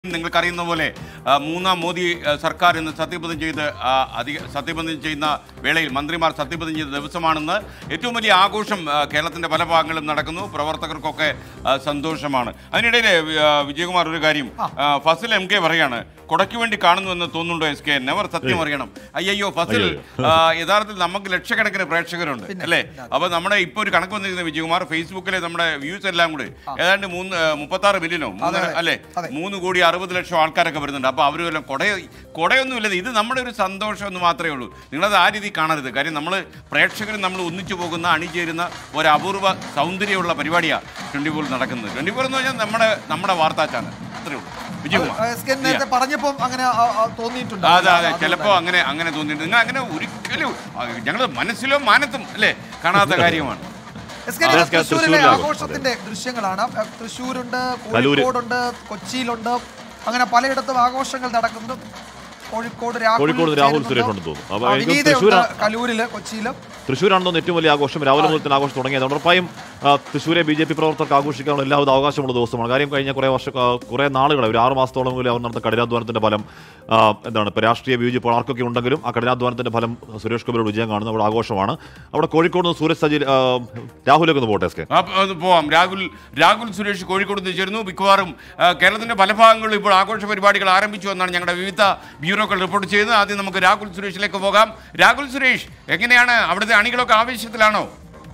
നിങ്ങൾക്കറിയുന്ന പോലെ ആ, മൂന്നാം മോദി ആ, സർക്കാർ ഇന്ന് സത്യപ്രതിജ്ഞ ചെയ്ത് ആ, അധിക സത്യപ്രതിജ്ഞ ചെയ്യുന്ന വേളയിൽ മന്ത്രിമാർ സത്യപ്രതിജ്ഞ ചെയ്ത ദിവസമാണെന്ന് ഏറ്റവും വലിയ ആഘോഷം ആ, കേരളത്തിന്റെ പല ഭാഗങ്ങളിലും നടക്കുന്നു പ്രവർത്തകർക്കൊക്കെ ആ, സന്തോഷമാണ് അതിനിടയിൽ ആ, വിജയകുമാർ ഒരു കാര്യം ആ, ഫസിൽ എം കെ പറയാണ് കൊടയ്ക്ക് വേണ്ടി കാണുന്നുവെന്ന് തോന്നുന്നുണ്ടോ എസ് കെ നെവർ സത്യം അറിയണം അയ്യോ ഫസിൽ ആ, യഥാർത്ഥത്തിൽ നമുക്ക് ലക്ഷക്കണക്കിന് പ്രേക്ഷകരുണ്ട് അല്ലേ അപ്പൊ നമ്മുടെ ഇപ്പൊ ഒരു കണക്ക് വന്നിരിക്കുന്ന വിജയകുമാർ ഫേസ്ബുക്കിലെ നമ്മുടെ വ്യൂസ് എല്ലാം കൂടി ഏതാണ്ട് മൂന്ന് മുപ്പത്തി ആറ് മില്യനോ മൂന്ന് അല്ലേ മൂന്ന് കോടി അറുപത് ലക്ഷം ആൾക്കാരൊക്കെ വരുന്നുണ്ട് അപ്പൊ അവരും എല്ലാം കൊട കൊടയൊന്നുമില്ല ഇത് നമ്മുടെ ഒരു സന്തോഷം എന്ന് മാത്രമേ ഉള്ളൂ നിങ്ങളത് ആ രീതി കാണരുത് കാര്യം നമ്മൾ പ്രേക്ഷകരും നമ്മൾ ഒന്നിച്ചു പോകുന്ന അണിചേരുന്ന ഒരു അപൂർവ സൗന്ദര്യമുള്ള പരിപാടിയാണ് ട്വന്റി ഫോർ നടക്കുന്നത് ട്വന്റി ഫോർ എന്ന് പറഞ്ഞാൽ നമ്മുടെ നമ്മുടെ വാർത്താ ചാനൽ അത്രേ ഉള്ളൂ വിജയകുമാർ എസ് കെ നേരത്തെ പറഞ്ഞപ്പോൾ അങ്ങനെ ആ, ആ, തോന്നിയിട്ടുണ്ട് അതെ അതെ അതുകൊണ്ടാണ്. ചിലപ്പോ അങ്ങനെ അങ്ങനെ തോന്നിയിട്ടുണ്ട് നിങ്ങൾ അങ്ങനെ ഒരിക്കലും ഞങ്ങൾ മനസ്സിലോ മാനത്തും അല്ലേ കാണാത്ത കാര്യമാണ് എസ് കെ ആ, ഇത് എസ് കെ തൃശ്ശൂരിലെ തൃശ്ശൂരിലെ ആഘോഷം, ആഘോഷത്തിന്റെ ദൃശ്യങ്ങളാണ് അഹ് തൃശ്ശൂരുണ്ട് കലൂര്. കോഴിക്കോടുണ്ട് കൊച്ചിയിലുണ്ട് അങ്ങനെ പലയിടത്തും ആഘോഷങ്ങൾ നടക്കുന്നു കോഴിക്കോട് കോഴിക്കോട് രാഹുൽ ചേരുന്നുണ്ട്. സുരേഷ് ഉണ്ടെന്ന് തോന്നുന്നു. അപ്പൊ ആ, എനിക്ക് വിനീതയുണ്ട് തൃശ്ശൂരാ- കലൂരില് കൊച്ചിയിലും തൃശ്ശൂരാണെന്ന് തോന്നുന്നു ഏറ്റവും വലിയ ആഘോഷം രാവിലെ മുതൽ തന്നെ ആഘോഷം തുടങ്ങിയത് ഉറപ്പായും ആ, തൃശ്ശൂരെ ബി ജെ പി പ്രവർത്തകർക്ക് ആഘോഷിക്കാനുള്ള എല്ലാവിധ അവകാശമുള്ള ദിവസമാണ് കാര്യം കഴിഞ്ഞ കുറേ വർഷം ആ, കുറേ നാളുകളെ ഒരു ആറ് മാസത്തോളം മുതൽ അവർ നടന്ന കഠിനാധ്വാനത്തിന്റെ ഫലം ആ, എന്താണ് ഇപ്പോൾ രാഷ്ട്രീയ വിയോജിപ്പോൾ ആർക്കൊക്കെ ഉണ്ടെങ്കിലും ആ കഠിനാധ്വാനത്തിന്റെ ഫലം സുരേഷ് ഗോപിയുടെ വിജയം കാണുന്നത് അവിടെ ആഘോഷമാണ് അവിടെ കോഴിക്കോട് നിന്ന് സൂരജ് സജി ആ, രാഹുലൊക്കെ ഒന്ന് പോട്ടെ എസ് കെ ആ, അത് പോവാം രാഹുൽ രാഹുൽ സുരേഷ് കോഴിക്കോട് നിന്ന് ചേരുന്നു മിക്കവാറും ആ, കേരളത്തിന്റെ പല ഭാഗങ്ങളിലും ഇപ്പോൾ ആഘോഷ പരിപാടികൾ ആരംഭിച്ചു എന്നാണ് ഞങ്ങളുടെ വിവിധ ബ്യൂറോകൾ റിപ്പോർട്ട് ചെയ്യുന്നത് ആദ്യം നമുക്ക് രാഹുൽ സുരേഷിലേക്ക് പോകാം രാഹുൽ സുരേഷ് എങ്ങനെയാണ് അവിടുത്തെ അണികളൊക്കെ ആവേശത്തിലാണോ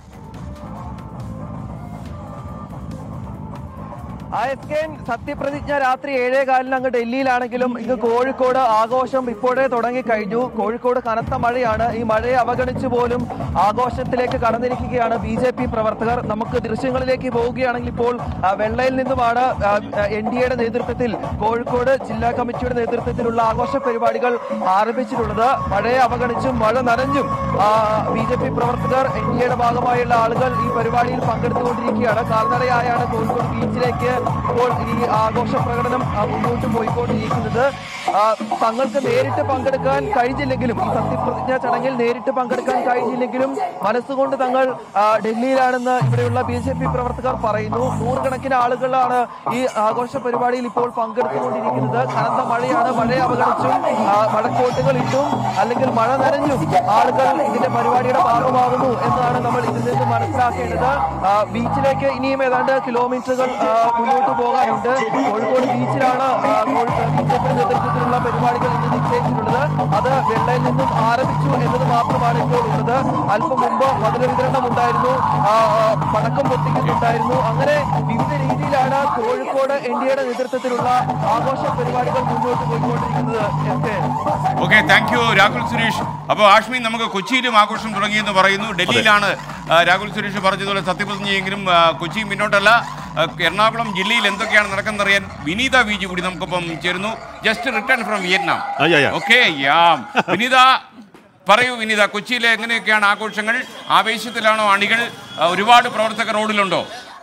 ആ എസ് കെ എൻ സത്യപ്രതിജ്ഞ രാത്രി ഏഴേ കാലിന് അങ്ങ് ഡൽഹിയിലാണെങ്കിലും ഇങ്ങ് കോഴിക്കോട് ആഘോഷം ഇപ്പോഴേ തുടങ്ങിക്കഴിഞ്ഞു കോഴിക്കോട് കനത്ത മഴയാണ് ഈ മഴയെ അവഗണിച്ചു പോലും ആഘോഷത്തിലേക്ക് കടന്നിരിക്കുകയാണ് ബി ജെ പി പ്രവർത്തകർ നമുക്ക് ദൃശ്യങ്ങളിലേക്ക് പോവുകയാണെങ്കിൽ ഇപ്പോൾ ആ, വെള്ളയിൽ നിന്നുമാണ് എൻ ഡി എയുടെ നേതൃത്വത്തിൽ കോഴിക്കോട് ജില്ലാ കമ്മിറ്റിയുടെ നേതൃത്വത്തിലുള്ള ആഘോഷ പരിപാടികൾ ആരംഭിച്ചിട്ടുള്ളത് മഴയെ അവഗണിച്ചും മഴ നനഞ്ഞും ബി ജെ പി പ്രവർത്തകർ എൻ ഡി എയുടെ ഭാഗമായുള്ള ആളുകൾ ഈ പരിപാടിയിൽ പങ്കെടുത്തുകൊണ്ടിരിക്കുകയാണ് കാൽനടയായാണ് കോഴിക്കോട് ബീച്ചിലേക്ക് ഇപ്പോൾ ഈ ആഘോഷ പ്രകടനം ആ, മുന്നോട്ട് പോയിക്കൊണ്ടിരിക്കുന്നത് ആ, തങ്ങൾക്ക് നേരിട്ട് പങ്കെടുക്കാൻ കഴിഞ്ഞില്ലെങ്കിലും ഈ സത്യപ്രതിജ്ഞ ചടങ്ങിൽ നേരിട്ട് പങ്കെടുക്കാൻ കഴിഞ്ഞില്ലെങ്കിലും മനസ്സുകൊണ്ട് തങ്ങൾ ആ, ഡൽഹിയിലാണെന്ന് ഇവിടെയുള്ള ബി ജെ പി പ്രവർത്തകർ പറയുന്നു നൂറുകണക്കിന് ആളുകളാണ് ഈ ആഘോഷ പരിപാടിയിൽ ഇപ്പോൾ പങ്കെടുത്തുകൊണ്ടിരിക്കുന്നത് കനത്ത മഴയാണ് മഴയെ അവഗണിച്ചും ആ, മഴക്കോട്ടുകൾ ഇട്ടും അല്ലെങ്കിൽ മഴ നനഞ്ഞും ആളുകൾ ഇതിന്റെ പരിപാടിയുടെ ഭാഗമാകുന്നു എന്നതാണ് നമ്മൾ ഇതിൽ നിന്ന് മനസ്സിലാക്കേണ്ടത് ആ, ബീച്ചിലേക്ക് ഇനിയും ഏതാണ്ട് കിലോമീറ്ററുകൾ ആ, മുന്നോട്ട് പോകാനുണ്ട് കോഴിക്കോട് ബീച്ചിലാണ് ബി ജെ പി നേതൃത്വത്തിലുള്ള പരിപാടികൾ ഇന്ന് നിശ്ചയിച്ചിട്ടുള്ളത് അത് വെള്ളയിൽ നിന്നും ആരംഭിച്ചു എന്നത് മാത്രമാണ് ഇപ്പോൾ ഉള്ളത് അല്പം മുമ്പ് മധുര വിതരണം ഉണ്ടായിരുന്നു ആ, ആ, പടക്കം പൊട്ടിക്കുന്നുണ്ടായിരുന്നു അങ്ങനെ വിവിധ രീതിയിലാണ് കോഴിക്കോട് എൻ ഡി എയുടെ നേതൃത്വത്തിലുള്ള ആഘോഷ പരിപാടികൾ മുന്നോട്ട് പോയിക്കൊണ്ടിരിക്കുന്നത് S K okay thank you Rahul Suresh അപ്പോൾ ആഷ്മി നമുക്ക് കൊച്ചിയിലും ആഘോഷം തുടങ്ങിയെന്ന് പറയുന്നു ഡൽഹിയിലാണ് ആ, രാഹുൽ സുരേഷ് പറഞ്ഞതുപോലെ സത്യപ്രതിജ്ഞയെങ്കിലും ആ, കൊച്ചി മുന്നോട്ടല്ല ആ, എറണാകുളം ജില്ലയിൽ എന്തൊക്കെയാണ് നടക്കുന്നത് അറിയാൻ വിനീത വി ജി കൂടി നമുക്കൊപ്പം ചേരുന്നു ജസ്റ്റ് റിട്ടേൺ ഫ്രം വിയറ്റ്നാം ആ, യാ, യാ. ഓക്കെ യാം വിനീത പറയൂ വിനീത കൊച്ചിയിലെ എങ്ങനെയൊക്കെയാണ് ആഘോഷങ്ങൾ ആവേശത്തിലാണോ അണികൾ ആ, ഒരുപാട് പ്രവർത്തകർ റോഡിലുണ്ടോ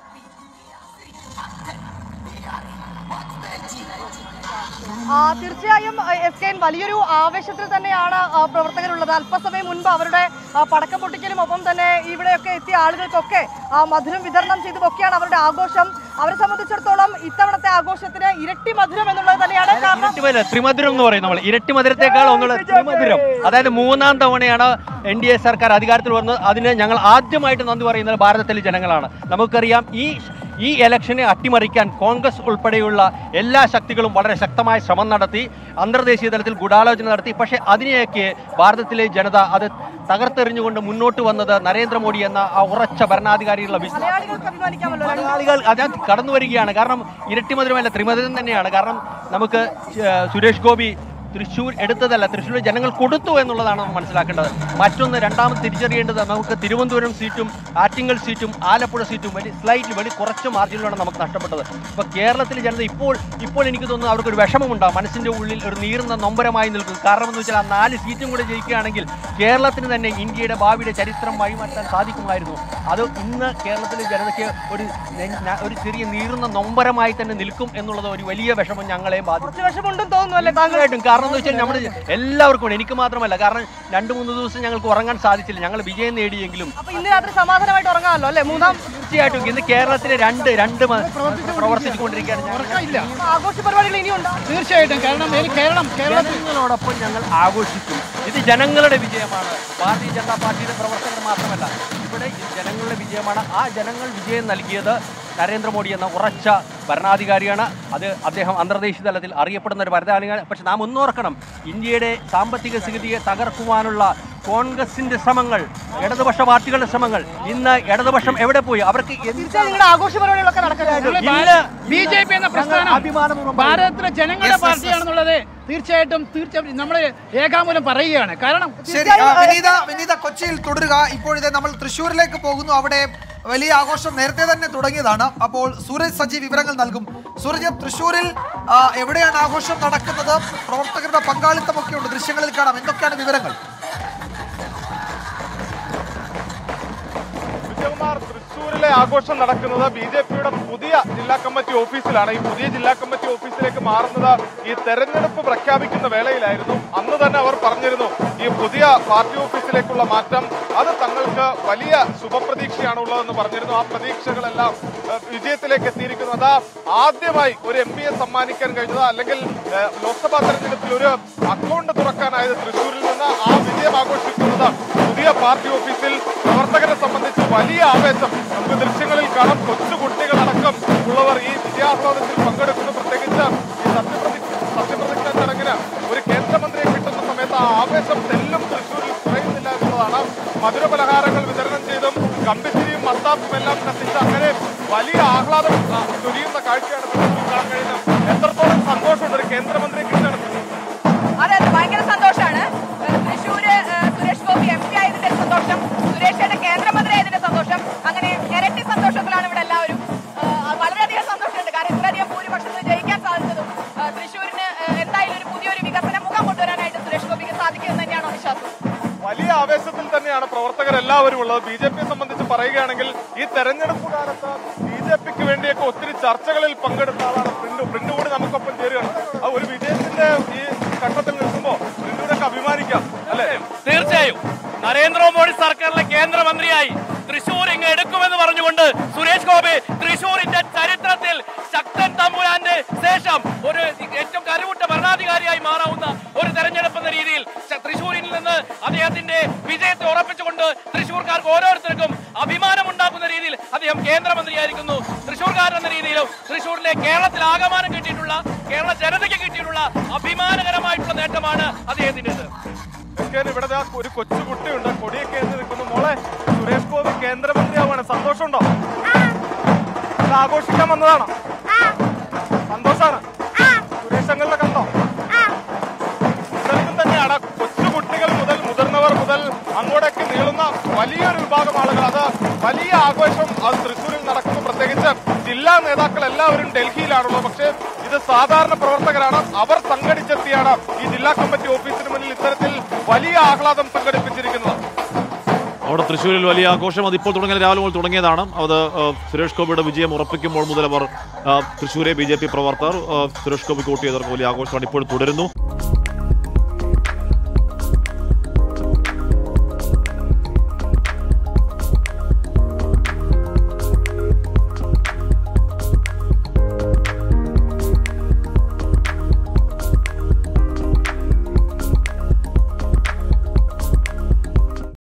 ആ, തീർച്ചയായും ആ, എസ് കെ എൻ വലിയൊരു ആവേശത്തിൽ തന്നെയാണ് ആ, പ്രവർത്തകരുള്ളത് അല്പസമയം മുൻപ് അവരുടെ ആ, പടക്കം പൊട്ടിക്കലും ഒപ്പം തന്നെ ഇവിടെയൊക്കെ എത്തിയ ആളുകൾക്കൊക്കെ ആ, മധുരം വിതരണം ചെയ്തുമൊക്കെയാണ് അവരുടെ ആഘോഷം അവരെ സംബന്ധിച്ചിടത്തോളം ഇത്തവണത്തെ ആഘോഷത്തിന് ഇരട്ടി മധുരം എന്നുള്ളത് തന്നെയാണ് കാരണം ഇരട്ടി മധുരം ത്രിമധുരം എന്ന് പറയും നമ്മൾ ഇരട്ടി മധുരത്തെക്കാൾ ഒന്നുള്ളത് ത്രിമധുരം അതായത് മൂന്നാം തവണയാണ് എൻ ഡി എ സർക്കാർ അധികാരത്തിൽ വന്നത് അതിന് ഞങ്ങൾ ആദ്യമായിട്ട് നന്ദി പറയുന്നത് ഭാരതത്തിലെ ജനങ്ങളാണ് നമുക്കറിയാം ഈ ഈ ഇലക്ഷനെ അട്ടിമറിക്കാൻ കോൺഗ്രസ് ഉൾപ്പെടെയുള്ള എല്ലാ ശക്തികളും വളരെ ശക്തമായ ശ്രമം നടത്തി അന്തർദേശീയ തലത്തിൽ ഗൂഢാലോചന നടത്തി പക്ഷേ അതിനെയൊക്കെ ഭാരതത്തിലെ ജനത അത് തകർത്തെറിഞ്ഞുകൊണ്ട് മുന്നോട്ട് വന്നത് നരേന്ദ്രമോദി എന്ന ആ ഉറച്ച ഭരണാധികാരികളുടെ വിശ്വാസം മലയാളികൾക്ക് അഭിമാനിക്കാമല്ലോ രണ്ട് മലയാളികൾ അതിനകത്ത് കടന്നു വരികയാണ് കാരണം ഇരട്ടി മധുരമല്ല ത്രിമധുരം തന്നെയാണ് കാരണം നമുക്ക് ഏഹ്, സുരേഷ് ഗോപി തൃശ്ശൂർ എടുത്തതല്ല തൃശ്ശൂർ ജനങ്ങൾ കൊടുത്തു എന്നുള്ളതാണ് നമ്മൾ മനസ്സിലാക്കേണ്ടത് മറ്റൊന്ന് രണ്ടാമത് തിരിച്ചറിയേണ്ടത് നമുക്ക് തിരുവനന്തപുരം സീറ്റും ആറ്റിങ്ങൽ സീറ്റും ആലപ്പുഴ സീറ്റും വലിയ സ്ലൈറ്റ് വലിയ കുറച്ച് മാർജിനിലാണ് നമുക്ക് നഷ്ടപ്പെട്ടത് ഇപ്പോൾ കേരളത്തിലെ ജനത ഇപ്പോൾ ഇപ്പോൾ എനിക്ക് തോന്നുന്നു അവർക്ക് ഒരു വിഷമമുണ്ടാകും മനസ്സിൻ്റെ ഉള്ളിൽ ഒരു നീറുന്ന നൊമ്പരമായി നിൽക്കും കാരണം എന്ന് വെച്ചാൽ ആ നാല് സീറ്റും കൂടെ ജയിക്കുകയാണെങ്കിൽ കേരളത്തിന് തന്നെ ഇന്ത്യയുടെ ഭാവിയുടെ ചരിത്രം വഴിമാറ്റാൻ സാധിക്കുമായിരുന്നു അത് ഇന്ന് കേരളത്തിലെ ജനതയ്ക്ക് ഒരു നെ- ന- ഒരു ചെറിയ നീറുന്ന നൊമ്പരമായി തന്നെ നിൽക്കും എന്നുള്ളത് ഒരു വലിയ വിഷമം ഞങ്ങളെ ബാധിക്കും കുറച്ച് വിഷമുണ്ടെന്ന് തോന്നുന്നു അല്ലേ താങ്കൾ തീർച്ചയായിട്ടും കാരണം എന്ന് വെച്ചാൽ നമ്മുടെ എല്ലാവർക്കും ഉണ്ട്. എനിക്ക് മാത്രമല്ല കാരണം രണ്ട് മൂന്ന് ദിവസം ഞങ്ങൾക്ക് ഉറങ്ങാൻ സാധിച്ചില്ല ഞങ്ങൾ വിജയം നേടിയെങ്കിലും അപ്പൊ ഇന്ന് രാത്രി സമാധാനമായിട്ട് ഉറങ്ങാമല്ലോ അല്ലേ മൂന്നാം തീർച്ചയായിട്ടും ഇന്ന് കേരളത്തിലെ രണ്ട് രണ്ട് മ- പ്രവർത്തിച്ചുകൊണ്ടിരിക്കുകയാണ് ഞങ്ങൾ ആഘോഷ പരിപാടികൾ ഇനിയുണ്ടോ തീർച്ചയായിട്ടും കാരണം ഈ കേരളം കേരളത്തിൽ ജനങ്ങളോടൊപ്പം ഞങ്ങൾ ആഘോഷിക്കും ഇത് ജനങ്ങളുടെ വിജയമാണ് ഭാരതീയ ജനതാ പാർട്ടിയുടെ പ്രവർത്തകർ മാത്രമല്ല ഇവിടെ ഇത് ജനങ്ങളുടെ വിജയമാണ് ആ ജനങ്ങൾ വിജയം നൽകിയത് നരേന്ദ്രമോദി എന്ന ഉറച്ച ഭരണാധികാരിയാണ് അത് അദ്ദേഹം അന്തർദേശീയ തലത്തിൽ അറിയപ്പെടുന്ന ഒരു ഭരണാധികാരി പക്ഷെ നാം ഒന്നോർക്കണം ഇന്ത്യയുടെ സാമ്പത്തിക സ്ഥിതിയെ തകർക്കുവാനുള്ള കോൺഗ്രസിന്റെ ശ്രമങ്ങൾ ഇടതുപക്ഷ പാർട്ടികളുടെ ശ്രമങ്ങൾ ഇന്ന് ഇടതുപക്ഷം എവിടെ പോയി അവർക്ക് എന്ത് തീർച്ചയായും നിങ്ങളുടെ ആഘോഷ പരിപാടികളൊക്കെ നടക്കുന്നത് ഇല്ല. ബി ജെ പി എന്ന പ്രസ്ഥാനം അഭിമാനപൂർവ്വം ഭാരതത്തിലെ ജനങ്ങളുടെ Yes, yes, yes. പാർട്ടിയാണെന്നുള്ളത് തീർച്ചയായിട്ടും തീർച്ചയായും നമ്മൾ രേഖാമൂലം പറയുകയാണ് കാരണം ശരി ആ, വിനീത വിനീത കൊച്ചിയിൽ തുടരുക ഇപ്പോഴിത് നമ്മൾ തൃശ്ശൂരിലേക്ക് പോകുന്നു അവിടെ വലിയ ആഘോഷം നേരത്തെ തന്നെ തുടങ്ങിയതാണ് അപ്പോൾ സൂരജ് സജി വിവരങ്ങൾ നൽകും സൂരജ് തൃശ്ശൂരിൽ ആ, എവിടെയാണ് ആഘോഷം നടക്കുന്നത് പ്രവർത്തകരുടെ പങ്കാളിത്തമൊക്കെ ഉണ്ട് ദൃശ്യങ്ങളിൽ കാണാം എന്തൊക്കെയാണ് വിവരങ്ങൾ വിജയകുമാർ തൃശ്ശൂരിലെ ആഘോഷം നടക്കുന്നത് ബി ജെ പിയുടെ പുതിയ ജില്ലാ കമ്മിറ്റി ഓഫീസിലാണ് ഈ പുതിയ ജില്ലാ കമ്മിറ്റി ഓഫീസിലേക്ക് മാറുന്നത് ഈ തെരഞ്ഞെടുപ്പ് പ്രഖ്യാപിക്കുന്ന വേളയിലായിരുന്നു അന്ന് തന്നെ അവർ പറഞ്ഞിരുന്നു ഈ പുതിയ പാർട്ടി ഓഫീസിലേക്കുള്ള മാറ്റം അത് തങ്ങൾക്ക് വലിയ ശുഭപ്രതീക്ഷയാണ് ഉള്ളതെന്ന് പറഞ്ഞിരുന്നു ആ പ്രതീക്ഷകളെല്ലാം ഏഹ്, വിജയത്തിലേക്ക് എത്തിയിരിക്കുന്നു അതാ ആദ്യമായി ഒരു എം പിയെ സമ്മാനിക്കാൻ കഴിഞ്ഞത് അല്ലെങ്കിൽ ഏഹ്, ലോക്സഭാ തെരഞ്ഞെടുപ്പിൽ ഒരു അക്കൗണ്ട് തുറക്കാനായത് തൃശ്ശൂരിൽ നിന്ന് ആ വിജയം ആഘോഷിക്കുന്നത് പുതിയ പാർട്ടി ഓഫീസിൽ പ്രവർത്തകരെ സംബന്ധിച്ച് വലിയ ആവേശം നമുക്ക് ദൃശ്യങ്ങളിൽ കാണാം കൊച്ചു കുട്ടികളടക്കം ഉള്ളവർ ഈ വിജയാഹ്ലാദത്തിൽ പങ്കെടുക്കുന്നു പ്രത്യേകിച്ച് ഈ സത്യപ്രതി സത്യപ്രതിജ്ഞാ ചടങ്ങിന് ഒരു കേന്ദ്രമന്ത്രിയെ കിട്ടുന്ന സമയത്ത് ആ ആവേശം തെല്ലും തൃശ്ശൂരിൽ കുറയുന്നില്ല എന്നുള്ളതാണ് മധുരപലഹാരങ്ങൾ വിതരണം ചെയ്തും കമ്പിച്ചിരിയും മത്താപ്പും എല്ലാം കത്തിച്ച് അങ്ങനെ വലിയ ആഹ്ലാദം ആ, ചൊരിയുന്ന കാഴ്ചയാണ് തൃശ്ശൂരിൽ കാണാൻ കഴിയുന്നത് എത്രത്തോളം സന്തോഷമുണ്ട് ഒരു കേന്ദ്രമന്ത്രിയെ കിട്ടുകയാണ് അതെ അതെ ഭയങ്കര സന്തോഷമാണ് ഏഹ് തൃശ്ശൂര് ഏഹ് സുരേഷ് ഗോപി എം പി ആയതിന്റെ സന്തോഷം സുരേഷ് ചേട്ടൻ കേന്ദ്രമന്ത്രി ആയതിന്റെ സന്തോഷം അങ്ങനെ ഇരട്ടി സന്തോഷത്തിലാണ് ഇവിടെ എല്ലാവരും ഏഹ് വളരെയധികം സന്തോഷമുണ്ട് കാരണം ഇത്രയധികം ഭൂരിപക്ഷത്തിൽ ജയിക്കാൻ സാധിച്ചതും ഏഹ് തൃശ്ശൂരിന് ഏഹ് എന്തായാലും ഒരു പുതിയൊരു വികസന മുഖം കൊണ്ടുവരാനായിട്ട് സുരേഷ് ഗോപിക്ക് സാധിക്കുമെന്ന് തന്നെയാണോ വിശ്വാസം വലിയ ആവേശത്തിൽ തന്നെയാണ് പ്രവർത്തകർ എല്ലാവരും ഉള്ളത് ബി ജെ പിയെ സംബന്ധിച്ച് പറയുകയാണെങ്കിൽ ഈ തെരഞ്ഞെടുപ്പ് കാലത്ത് ബി ജെ പിക്ക് വേണ്ടിയൊക്കെ ഒത്തിരി ചർച്ചകളിൽ പങ്കെടുത്ത ആളാണ് പ്രിന്റ് പ്രിന്റ് കൂടി നമുക്കൊപ്പം ചേരുകയാണ് ആ ഒരു വിജയത്തിന്റെ ഈ ഘട്ടത്തിൽ നിൽക്കുമ്പോൾ പ്രിന്റിനൊക്കെ അഭിമാനിക്കാം അല്ലെ തീർച്ചയായും നരേന്ദ്രമോദി സർക്കാരിലെ കേന്ദ്രമന്ത്രിയായി തൃശൂർ ഇങ്ങ് എടുക്കുമെന്ന് പറഞ്ഞുകൊണ്ട് സുരേഷ് ഗോപി തൃശൂരിന്റെ ചരിത്രത്തിൽ ശക്തൻ തമ്പുരാന്റെ ശേഷം ഒരു ഏറ്റവും കരുവുറ്റ ഭരണാധികാരിയായി മാറാവുന്ന ഒരു തെരഞ്ഞെടുപ്പ് എന്ന രീതിയിൽ ശ- തൃശൂരിൽ നിന്ന് അദ്ദേഹത്തിന്റെ വിജയത്തെ ഉറപ്പിച്ചുകൊണ്ട് തൃശൂർക്കാർക്ക് ഓരോരുത്തർക്കും അഭിമാനമുണ്ടാക്കുന്ന രീതിയിൽ അദ്ദേഹം കേന്ദ്രമന്ത്രിയായിരിക്കുന്നു തൃശൂർക്കാരൻ എന്ന രീതിയിലും തൃശൂരിലെ കേരളത്തിൽ ആകമാനം കിട്ടിയിട്ടുള്ള കേരള ജനതയ്ക്ക് കിട്ടിയിട്ടുള്ള അഭിമാനകരമായിട്ടുള്ള നേട്ടമാണ് അദ്ദേഹത്തിൻ്റെത് എസ്കേൻ ഇവിടെ ദാ ഒരു കൊച്ചു കുട്ടിയുണ്ട് കൊടിയൊക്കെ ഏന്തി നിൽക്കുന്നു മോളെ സുരേഷ് ഗോപി കേന്ദ്രമന്ത്രിയാവാണ് സന്തോഷമുണ്ടോ ഇത് ആഘോഷിക്കാൻ വന്നതാണോ സന്തോഷാണ് സുരേഷ് അങ്ങളുടെ കണ്ടോ ഇത്തരത്തിൽ തന്നെയാണ് കൊച്ചു കുട്ടികൾ മുതൽ മുതിർന്നവർ മുതൽ അങ്ങോട്ടേക്ക് നീളുന്ന വലിയൊരു വിഭാഗം ആളുകൾ അത് വലിയ ആഘോഷം അത് തൃശ്ശൂരിൽ നടക്കുന്നു പ്രത്യേകിച്ച് ജില്ലാ നേതാക്കൾ എല്ലാവരും ഡൽഹിയിലാണുള്ളത് പക്ഷേ ഇത് സാധാരണ പ്രവർത്തകരാണ് അവർ സംഘടിച്ചെത്തിയാണ് ഈ ജില്ലാ കമ്മിറ്റി ഓഫീസിന് മുന്നിൽ ഇത്തരത്തിൽ വലിയ ആഹ്ലാദം സംഘടിപ്പിച്ചിരിക്കുന്നത് അവിടെ തൃശ്ശൂരിൽ വലിയ ആഘോഷം അതിപ്പോൾ തുടങ്ങിയ രാവിലെ മുതൽ തുടങ്ങിയതാണ് അത് ആ, സുരേഷ് ഗോപിയുടെ വിജയം ഉറപ്പിക്കുമ്പോൾ മുതൽ അവർ ആ, തൃശ്ശൂരെ ബി ജെ പി പ്രവർത്തകർ ആ, സുരേഷ് ഗോപിക്ക് വോട്ട് ചെയ്തവർക്ക് വലിയ ആഘോഷമാണ് ഇപ്പോഴും തുടരുന്നു